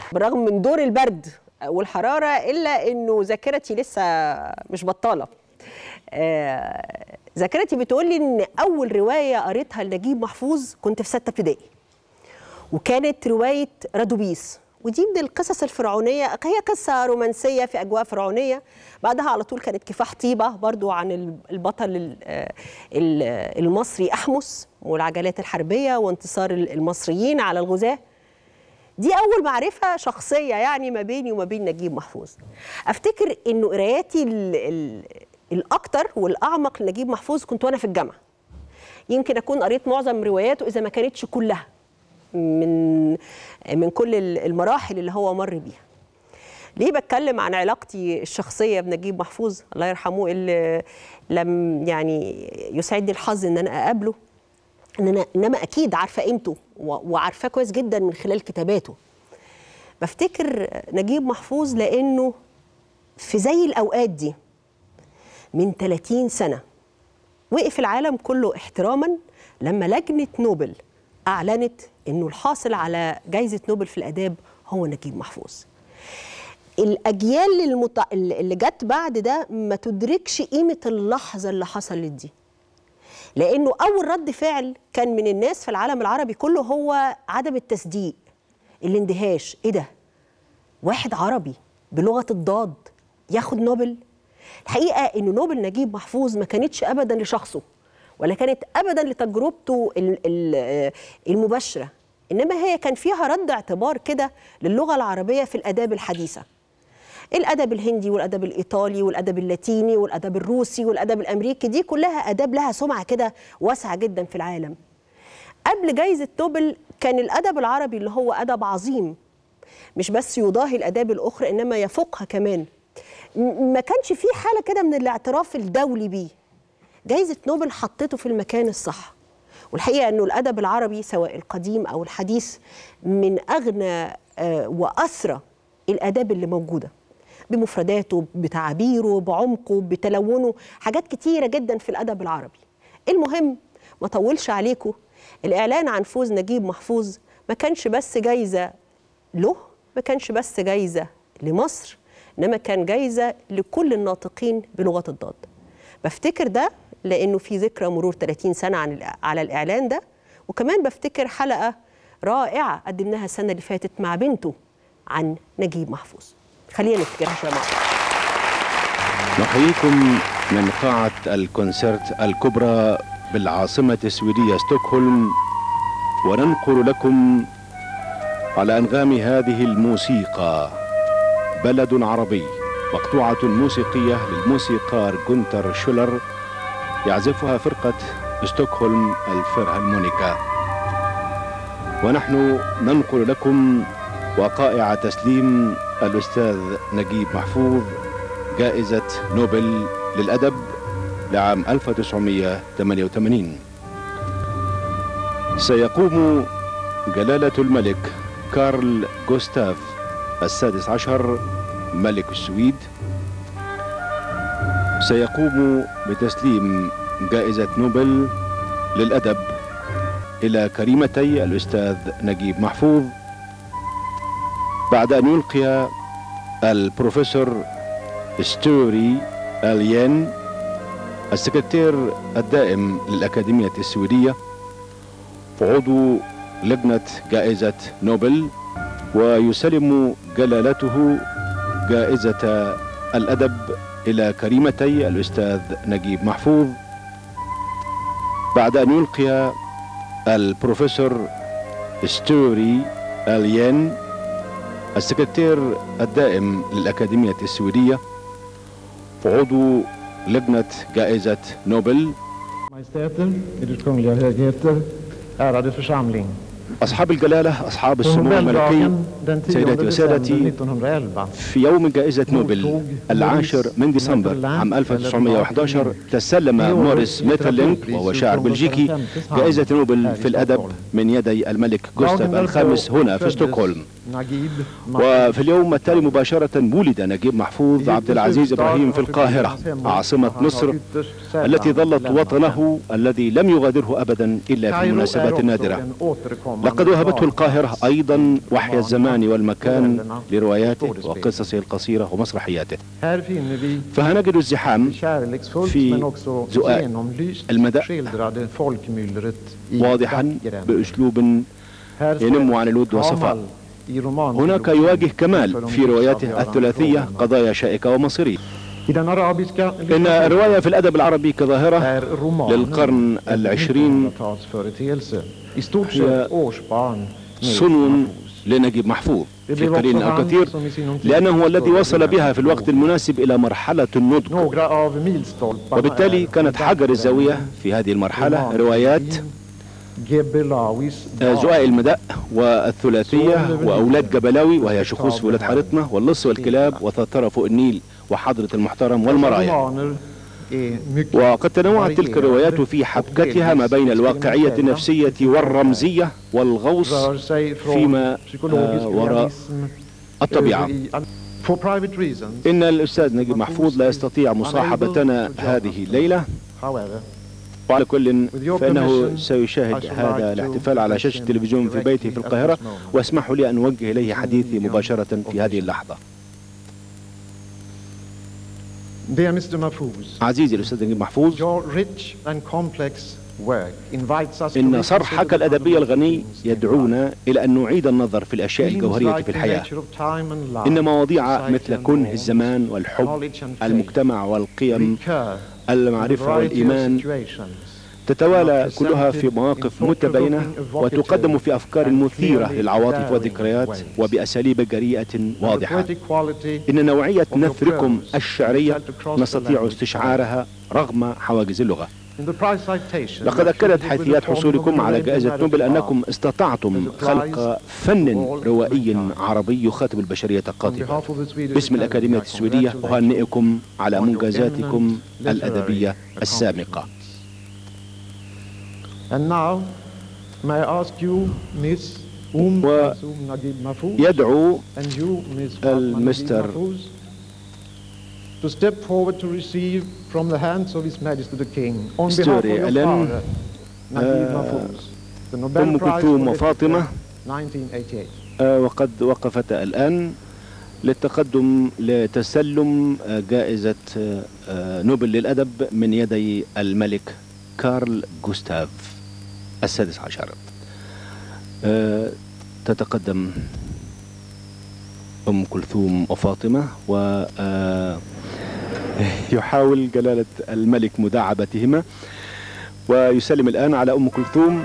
بالرغم من دور البرد والحراره الا انه ذاكرتي لسه مش بطاله آه، ذاكرتي بتقول لي ان اول روايه قريتها لنجيب محفوظ كنت في سته ابتدائي وكانت روايه رادوبيس ودي من القصص الفرعونيه هي قصه رومانسيه في اجواء فرعونيه بعدها على طول كانت كفاح طيبه برضو عن البطل ال- ال- المصري احمس والعجلات الحربيه وانتصار المصريين على الغزاه دي اول معرفه شخصيه يعني ما بيني وما بين نجيب محفوظ افتكر انه قراياتي ال- ال- الاكتر والاعمق لنجيب محفوظ كنت وانا في الجامعه يمكن اكون قريت معظم رواياته اذا ما كانتش كلها من من كل المراحل اللي هو مر بيها ليه بتكلم عن علاقتي الشخصيه بنجيب محفوظ الله يرحمه اللي لم يعني يسعدني الحظ ان انا اقابله ان انا انما اكيد عارفه قيمته و- وعارفاه كويس جدا من خلال كتاباته بفتكر نجيب محفوظ لانه في زي الاوقات دي من 30 سنه وقف العالم كله احتراما لما لجنه نوبل اعلنت انه الحاصل على جائزه نوبل في الاداب هو نجيب محفوظ الاجيال المت... اللي جت بعد ده ما تدركش قيمه اللحظه اللي حصلت دي لانه اول رد فعل كان من الناس في العالم العربي كله هو عدم التصديق الاندهاش ايه ده واحد عربي بلغه الضاد ياخد نوبل الحقيقه انه نوبل نجيب محفوظ ما كانتش ابدا لشخصه ولا كانت ابدا لتجربته ال- ال- المباشره انما هي كان فيها رد اعتبار كده للغه العربيه في الاداب الحديثه الادب الهندي والادب الايطالي والادب اللاتيني والادب الروسي والادب الامريكي دي كلها اداب لها سمعه كده واسعه جدا في العالم قبل جائزه نوبل كان الادب العربي اللي هو ادب عظيم مش بس يضاهي الاداب الاخرى انما يفوقها كمان م- ما كانش في حاله كده من الاعتراف الدولي بيه جائزه نوبل حطته في المكان الصح والحقيقه انه الادب العربي سواء القديم او الحديث من اغنى آه، واسرى الاداب اللي موجوده بمفرداته بتعابيره بعمقه بتلونه حاجات كتيره جدا في الادب العربي المهم ما طولش عليكم الاعلان عن فوز نجيب محفوظ ما كانش بس جايزه له ما كانش بس جايزه لمصر انما كان جايزه لكل الناطقين بلغه الضاد بفتكر ده لانه في ذكرى مرور 30 سنه عن الإع- على الاعلان ده وكمان بفتكر حلقه رائعه قدمناها السنه اللي فاتت مع بنته عن نجيب محفوظ خلينا نفتكرها شويه مع بعض نحييكم من قاعة الكونسرت الكبرى بالعاصمة السويدية ستوكهولم وننقل لكم على أنغام هذه الموسيقى بلد عربي مقطوعة موسيقية للموسيقار جونتر شولر يعزفها فرقة ستوكهولم الفيرهالمونيكا ونحن ننقل لكم وقائع تسليم الأستاذ نجيب محفوظ جائزة نوبل للأدب لعام 1988 سيقوم جلالة الملك كارل جوستاف السادس عشر ملك السويد سيقوم بتسليم جائزة نوبل للأدب إلى كريمتي الأستاذ نجيب محفوظ بعد أن يلقي البروفيسور ستوري الين السكرتير الدائم للأكاديمية السويدية وعضو لجنة جائزة نوبل ويسلم جلالته جائزة الأدب إلى كريمتي الأستاذ نجيب محفوظ بعد أن يلقي البروفيسور ستوري الين السكرتير الدائم للأكاديمية السويدية وعضو لجنة جائزة نوبل Majestäter, Eders Kungliga Högheter, ärade församling. أصحاب الجلالة أصحاب På السمو الملكي Nobeldagen den 10 سيداتي december وسادتي 1911 في يوم جائزة نوبل العاشر من ديسمبر عام 1911 تسلم موريس ميترلينك وهو شاعر بلجيكي جائزة نوبل في الأدب من يدي الملك جوستاف الخامس هنا في ستوكهولم نجيب وفي اليوم التالي مباشرة ولد نجيب محفوظ عبد العزيز إبراهيم في القاهرة عاصمة مصر التي ظلت وطنه الذي لم يغادره أبدا إلا في المناسبات النادرة لقد وهبته القاهرة أيضا وحي الزمان والمكان لرواياته وقصصه القصيرة ومسرحياته فهنجد الزحام في زؤاء المدى واضحا بأسلوب ينم عن الود والصفاء هناك يواجه كمال في رواياته الثلاثية قضايا شائكة ومصيرية إن الرواية في الأدب العربي كظاهرة للقرن العشرين هي صنو لنجيب محفوظ في قليل أو كثير لأنه هو الذي وصل بها في الوقت المناسب إلى مرحلة النضج وبالتالي كانت حجر الزاوية في هذه المرحلة روايات زؤاء المداء والثلاثية وأولاد جبلاوي وهي شخوص في ولاد حارتنا واللص والكلاب وثرثرة فوق النيل وحضرة المحترم والمرايا وقد تنوعت تلك الروايات في حبكتها ما بين الواقعية النفسية والرمزية والغوص فيما وراء الطبيعة إن الأستاذ نجيب محفوظ لا يستطيع مصاحبتنا هذه الليلة وعلى كل فإنه سيشاهد هذا الاحتفال على شاشة التلفزيون في بيته في القاهرة واسمحوا لي أن أوجه إليه حديثي مباشرة في هذه اللحظة عزيزي الأستاذ نجيب محفوظ إن صرحك الأدبي الغني يدعونا إلى أن نعيد النظر في الأشياء الجوهرية في الحياة إن مواضيع مثل كنه الزمان والحب المجتمع والقيم المعرفة والإيمان تتوالى كلها في مواقف متباينة وتقدم في أفكار مثيرة للعواطف والذكريات وبأساليب جريئة واضحة إن نوعية نثركم الشعرية نستطيع استشعارها رغم حواجز اللغة لقد أكدت حيثيات حصولكم على جائزة نوبل أنكم استطعتم خلق فن روائي عربي يخاطب البشرية القاطبة باسم الأكاديمية السويدية أهنئكم على منجزاتكم الأدبية السامقة ويدعو المستر to step forward to receive from the hands of His Majesty the King on behalf of ستوري your ألان father, Naguib Mahfouz, the Nobel أم Prize كلثوم for وفاطمة Literature 1988. آه، وقد وقفتا الآن للتقدم لتسلم آه، جائزة آه، آه، نوبل للأدب من يدي الملك كارل جوستاف السادس عشر آه، تتقدم أم كلثوم وفاطمة و آه، يحاول جلالة الملك مداعبتهما ويسلم الآن على أم كلثوم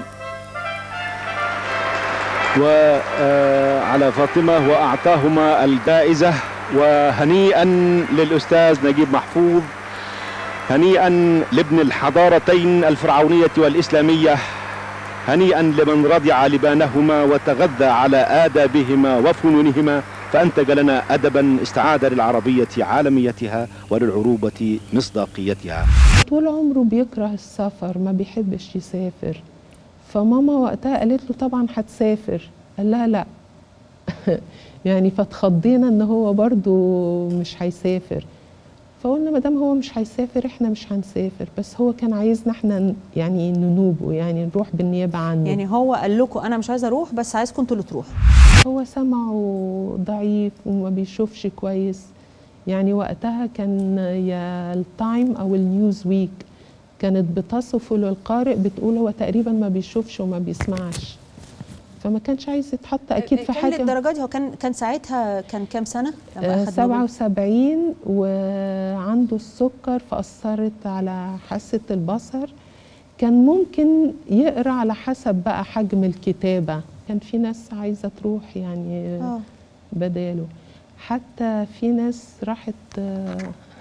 وعلى فاطمة وأعطاهما الجائزة وهنيئا للأستاذ نجيب محفوظ هنيئا لابن الحضارتين الفرعونية والإسلامية هنيئا لمن رضع لبانهما وتغذى على آدابهما وفنونهما فأنتج لنا أدبا استعاد للعربية عالميتها وللعروبة مصداقيتها طول عمره بيكره السفر ما بيحبش يسافر فماما وقتها قالت له طبعا هتسافر قال لها لا يعني فاتخضينا ان هو برضو مش هيسافر فقلنا ما دام هو مش هيسافر احنا مش هنسافر بس هو كان عايزنا احنا ن- يعني ننوبه يعني نروح بالنيابه عنه يعني هو قال لكم انا مش عايزه اروح بس عايزكم انتوا اللي تروحوا هو سمعه ضعيف وما بيشوفش كويس يعني وقتها كان يا التايم او النيوز ويك كانت بتصفه للقارئ بتقول هو تقريبا ما بيشوفش وما بيسمعش فما كانش عايز يتحط اكيد في كان حاجه للدرجه دي هو كان كان ساعتها كان كام سنه لما آه، اخذ نوبل؟ 77 وعنده السكر فأثرت على حاسة البصر كان ممكن يقرا على حسب بقى حجم الكتابة كان في ناس عايزة تروح يعني اه بداله حتى في ناس راحت آه،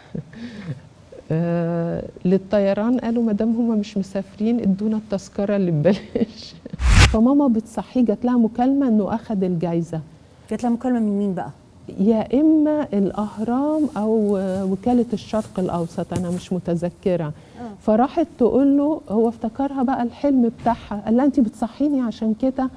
آه، للطيران قالوا ما دام هم مش مسافرين ادونا التذكره اللي ببلاش فماما بتصحيه جات لها مكالمه انه اخذ الجايزه جات لها مكالمه من مين بقى؟ يا اما الاهرام او آه، وكاله الشرق الاوسط انا مش متذكره فراحت تقول له هو افتكرها بقى الحلم بتاعها قال لها انت بتصحيني عشان كده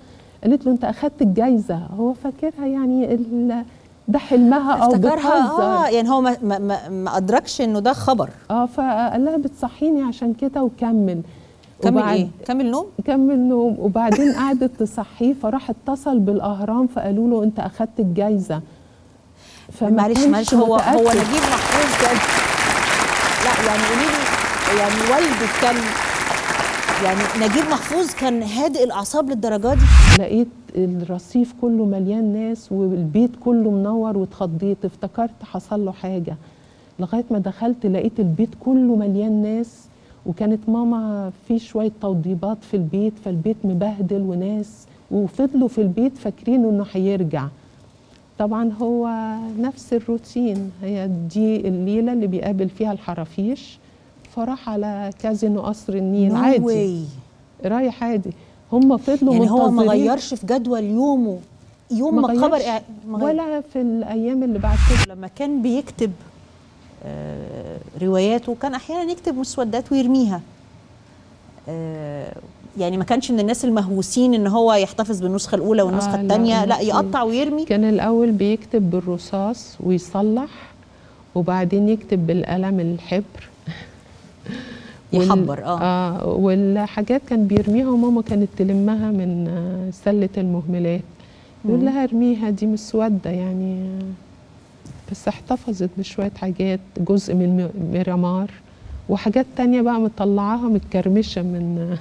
قالت له انت اخدت الجايزه هو فاكرها يعني ال- ده حلمها او افتكرها بتهزر اه يعني هو ما, ما, ما, ما ادركش انه ده خبر اه فقال لها بتصحيني عشان كده وكمل كمل وبعد- ايه كمل نوم كمل نوم وبعدين قعدت تصحيه فراح اتصل بالاهرام فقالوا له انت اخدت الجايزه فما معلش كانش معلش هو هو متأكد. نجيب محفوظ كان لا يعني قولي لي يعني والده كان يعني نجيب محفوظ كان هادئ الاعصاب للدرجه دي لقيت الرصيف كله مليان ناس والبيت كله منور واتخضيت افتكرت حصل له حاجة لغاية ما دخلت لقيت البيت كله مليان ناس وكانت ماما في شوية توضيبات في البيت فالبيت مبهدل وناس وفضلوا في البيت فاكرين انه هيرجع طبعا هو نفس الروتين هي دي الليلة اللي بيقابل فيها الحرافيش فراح على كازينو قصر النيل No عادي way. رايح عادي هم فضلوا يعني هو ما منتظرين. غيرش في جدول يومه يوم ما خبر غيرش إع- ما غير- ولا في الايام اللي بعد كده لما كان بيكتب آه، رواياته كان احيانا يكتب مسودات ويرميها آه، يعني ما كانش من الناس المهووسين ان هو يحتفظ بالنسخه الاولى والنسخه آه، لا، الثانيه لا مش- يقطع ويرمي كان الاول بيكتب بالرصاص ويصلح وبعدين يكتب بالقلم الحبر وال- يحبر اه اه والحاجات كان بيرميها وماما كانت تلمها من آه، سله المهملات يقول لها ارميها دي مسوده يعني آه، بس احتفظت بشويه حاجات جزء من م- ميرامار وحاجات تانية بقى مطلعاها متكرمشه من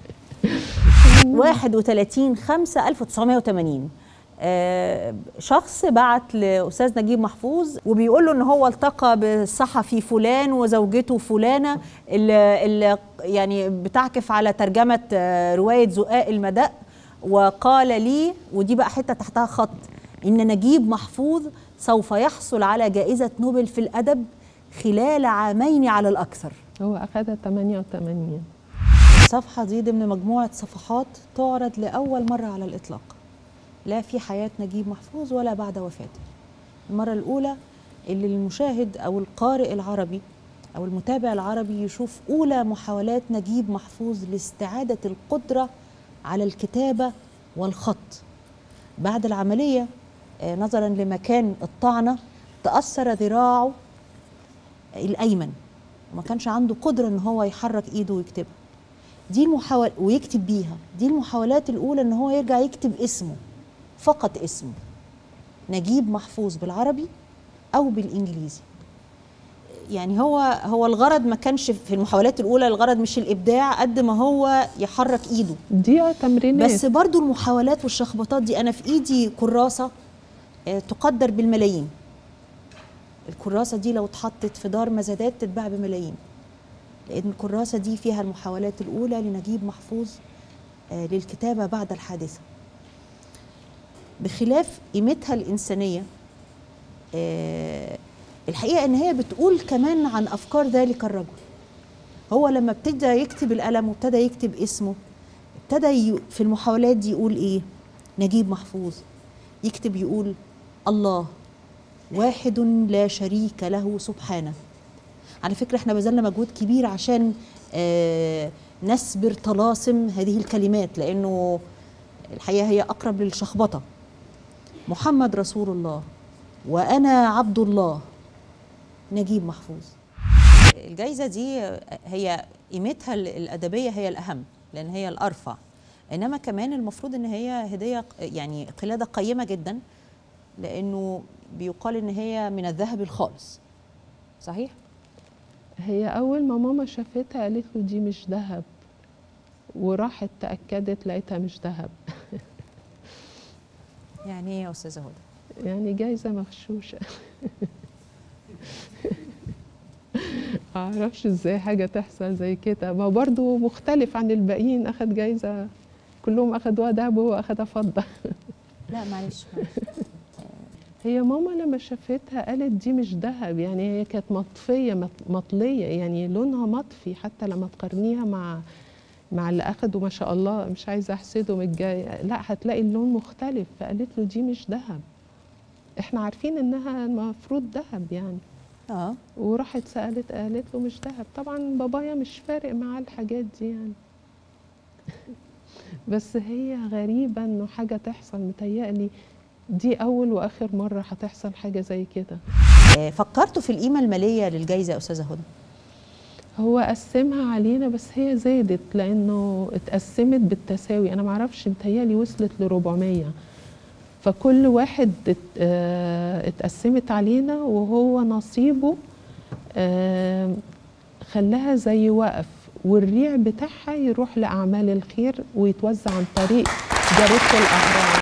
31 5 1980 آه، شخص بعت لاستاذ نجيب محفوظ وبيقول له ان هو التقى بالصحفي فلان وزوجته فلانه اللي, اللي يعني بتعكف على ترجمه آه، روايه زقاق المداء وقال لي ودي بقى حته تحتها خط ان نجيب محفوظ سوف يحصل على جائزه نوبل في الادب خلال عامين على الاكثر هو اخدها 88 الصفحة دي ضمن مجموعة صفحات تعرض لأول مرة على الإطلاق لا في حياة نجيب محفوظ ولا بعد وفاته المرة الأولى اللي المشاهد أو القارئ العربي أو المتابع العربي يشوف أولى محاولات نجيب محفوظ لاستعادة القدرة على الكتابة والخط بعد العملية آه، نظرا لمكان الطعنة تأثر ذراعه الأيمن وما كانش عنده قدرة إن هو يحرك إيده ويكتبها دي المحاول ويكتب بيها دي المحاولات الأولى إن هو يرجع يكتب اسمه فقط اسمه نجيب محفوظ بالعربي أو بالإنجليزي يعني هو هو الغرض ما كانش في المحاولات الأولى الغرض مش الإبداع قد ما هو يحرك إيده دي آه تمرينات بس برضو المحاولات والشخبطات دي أنا في إيدي كراسة آه، تقدر بالملايين الكراسة دي لو اتحطت في دار مزادات تتباع بملايين لأن الكراسة دي فيها المحاولات الأولى لنجيب محفوظ آه، للكتابة بعد الحادثة بخلاف قيمتها الإنسانية آه، الحقيقة إن هي بتقول كمان عن أفكار ذلك الرجل هو لما ابتدى يكتب القلم وابتدى يكتب اسمه ابتدى ي- في المحاولات دي يقول إيه نجيب محفوظ يكتب يقول الله واحد لا شريك له سبحانه على فكرة احنا بذلنا مجهود كبير عشان آه نسبر طلاسم هذه الكلمات لأنه الحقيقة هي أقرب للشخبطة محمد رسول الله وأنا عبد الله نجيب محفوظ الجايزة دي هي قيمتها الأدبية هي الأهم لأن هي الأرفع إنما كمان المفروض إن هي هدية يعني قلادة قيمة جدا لأنه بيقال إن هي من الذهب الخالص صحيح؟ هي اول ما ماما شافتها قالت له دي مش ذهب وراحت تاكدت لقيتها مش ذهب يعني إيه يا أستاذة هدى؟ يعني جايزه مغشوشه معرفش ازاي حاجه تحصل زي كده ما برضو مختلف عن الباقيين اخد جايزه كلهم اخدوها ذهب وهو اخدها فضه لا معلش معلش هي ماما لما شافتها قالت دي مش ذهب يعني هي كانت مطفيه مط- مطليه يعني لونها مطفي حتى لما تقارنيها مع مع اللي اخده ما شاء الله مش عايزه احسده من الجاي لا هتلاقي اللون مختلف فقالت له دي مش ذهب احنا عارفين انها المفروض ذهب يعني اه وراحت سالت قالت له مش ذهب طبعا بابايا مش فارق معاه الحاجات دي يعني بس هي غريبة انه حاجة تحصل متهيألي دي أول وآخر مرة هتحصل حاجة زي كده آه، فكرتوا في القيمه الماليه للجائزه يا استاذه هدى هو قسمها علينا بس هي زادت لأنه اتقسمت بالتساوي أنا معرفش متهيألي وصلت ل 400 فكل واحد ات- آه، اتقسمت علينا وهو نصيبه آه، خلاها زي وقف والريع بتاعها يروح لأعمال الخير ويتوزع عن طريق جريدة الأهرام